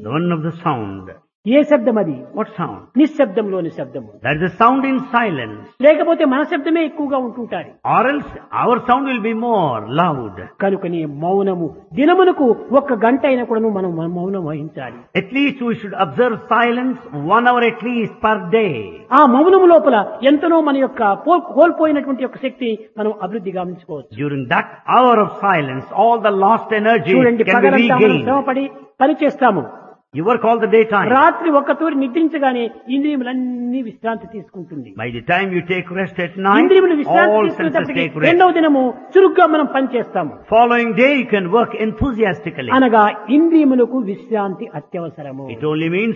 The one of the sound. ఏ శబ్దం అది What sound? నిశ్శబ్దంలోని శబ్దము That is the sound in silence. లేకపోతే మన శబ్దమే ఎక్కువగా ఉంటుంటారు Or else our sound will be more loud. కనుకని మౌనము దినమునకు ఒక్క గంట అయినా కూడా మనం మౌనం వహించాలి At least we should observe silence one hour at least per day. ఆ మౌనము లోపల ఎంతనో మన యొక్క పో- కోల్పోయినటువంటి యొక్క శక్తి మనం అభివృద్ధి గమనించుకోవచ్చు During that hour of silence, all the lost energy చూడండి can be పగలంతా మనం regained. శ్రమపడి పని చేస్తాము You work all the daytime. రాత్రి ఒక్క తూరి నిద్రించగానే ఇంద్రియములన్నీ విశ్రాంతి తీసుకుంటుంది By the time you take rest at night, ఇంద్రియములు విశ్రాంతి all senses తీసుకునేటప్పటికి take rest. రెండవ దినము చురుగ్గా మనం పని చేస్తాము Following day, you can work enthusiastically. అనగా ఇంద్రియములకు విశ్రాంతి అత్యవసరము It only means